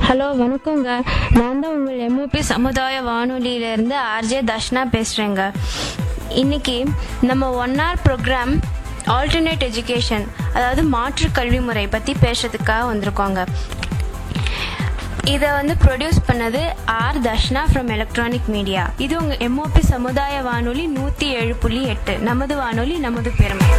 Hello வணக்கங்க நான் தான் உங்கள் எம்ஓபி சமுதாய வானொலியிலேருந்து ஆர்ஜே தர்ஷனா பேசுகிறேங்க இன்னைக்கு நம்ம one hour program alternate education அதாவது மாற்று கல்வி முறை பற்றி பேசுறதுக்காக வந்திருக்கோங்க இதை வந்து ப்ரொடியூஸ் பண்ணது R Darshana from electronic media இது உங்கள் எம்ஓபி சமுதாய வானொலி நூற்றி ஏழு புள்ளி எட்டு நமது வானொலி நமது பெருமை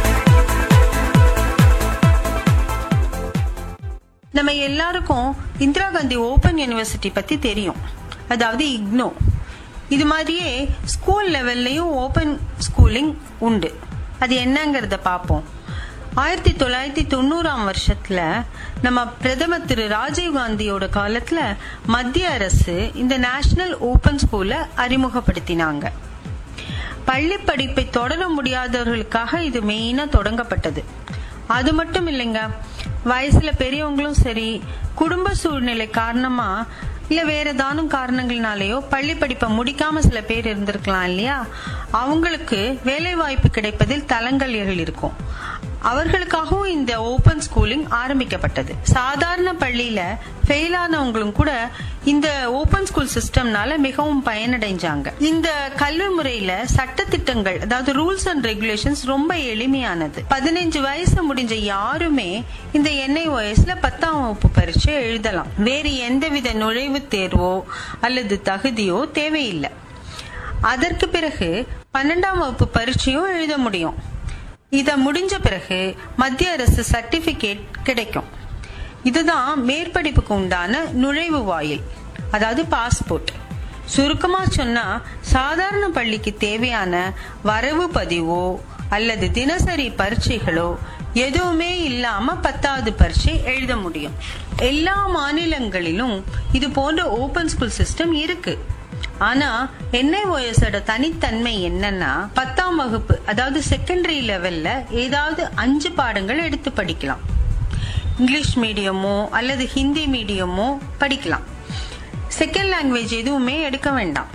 நம்ம எல்லாருக்கும் இந்திரா காந்தி ஓபன் யூனிவர்சிட்டி பத்தி தெரியும் அதாவது இக்னோ இது மாதிரியே ஸ்கூல் லெவல்லையும் ஓபன் ஸ்கூலிங் உண்டு அது என்னங்கறத பார்ப்போம் ஆயிரத்தி தொள்ளாயிரத்தி தொண்ணூறாம் வருஷத்துல நம்ம பிரதமர் திரு ராஜீவ் காந்தியோட காலத்துல மத்திய அரசு இந்த நேஷனல் ஓபன் ஸ்கூலை அறிமுகப்படுத்தினாங்க பள்ளி படிப்பை தொடர முடியாதவர்களுக்காக இது மெயினா தொடங்கப்பட்டது அது மட்டும் இல்லைங்க வயசுல பெரியவங்களும் சரி குடும்ப சூழ்நிலை காரணமா இல்ல வேற ஏதானும் காரணங்கள்னாலேயோ பள்ளி படிப்பை முடிக்காம சில பேர் இருந்திருக்கலாம் இல்லையா அவங்களுக்கு வேலை வாய்ப்பு கிடைப்பதில் தலங்கல்கள் இருக்கும் அவர்களுக்காகவும் இந்த ஓபன் ஸ்கூலிங் ஆரம்பிக்கப்பட்டது சாதாரண பள்ளியில ஃபெயில் ஆனவங்களும் கூட இந்த ஓபன் ஸ்கூல் சிஸ்டம்னால மிகவும் பயனடைஞ்சாங்க இந்த கல்வி முறையில சட்ட திட்டங்கள் அதாவது ரூல்ஸ் அண்ட் ரெகுலேஷன்ஸ் ரொம்ப எளிமையானது பதினைஞ்சு வயசு முடிஞ்ச யாருமே இந்த என்ஐஓஎஸ்ல பத்தாம் வகுப்பு பரீட்சை எழுதலாம் வேறு எந்தவித நுழைவுத் தேர்வோ அல்லது தகுதியோ தேவையில்லை அதற்கு பிறகு பன்னெண்டாம் வகுப்பு பரீட்சையும் எழுத முடியும் இத முடிஞ்ச பிறகு மத்திய அரசு சர்டிபிகேட் கிடைக்கும் இதுதான் மேற்படிப்புக்கு உண்டான நுழைவு வாயில் அதாவது பாஸ்போர்ட் சுருக்கமா சொன்னா சாதாரண பள்ளிக்கு தேவையான வரவு பதிவோ அல்லது தினசரி பரீட்சைகளோ எதுவுமே இல்லாம பத்தாவது பரீட்சை எழுத முடியும் எல்லா மாநிலங்களிலும் இது போன்ற ஓபன் ஸ்கூல் சிஸ்டம் இருக்கு ஆனா என்ஐஓஎஸோட தனித்தன்மை என்னன்னா பத்தாம் வகுப்பு அதாவது செகண்டரி லெவல்ல ஏதாவது அஞ்சு பாடங்கள் எடுத்து படிக்கலாம் இங்கிலீஷ் மீடியமோ அல்லது ஹிந்தி மீடியமோ படிக்கலாம் செகண்ட் லாங்குவேஜ் எதுவுமே எடுக்க வேண்டாம்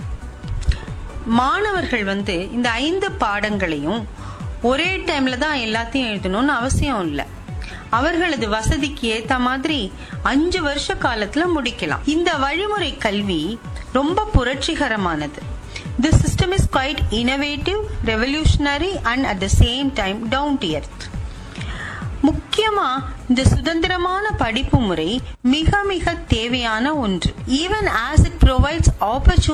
மாணவர்கள் வந்து இந்த ஐந்து பாடங்களையும் ஒரே டைம்ல தான் எல்லாத்தையும் எழுதணும்னு அவசியம் இல்லை அவர்களது வசதிக்கு ஏத்த மாதிரி அஞ்சு வருஷ காலத்துல முடிக்கலாம் இந்த வழிமுறை கல்வி ரொம்ப புரட்சிகரமானது This system is quite innovative, revolutionary and at the same time down to earth. முக்கியமா இந்த சுதந்திரமான படிப்பு முறை மிக மிக தேவையான ஒன்று even as it provides opportunity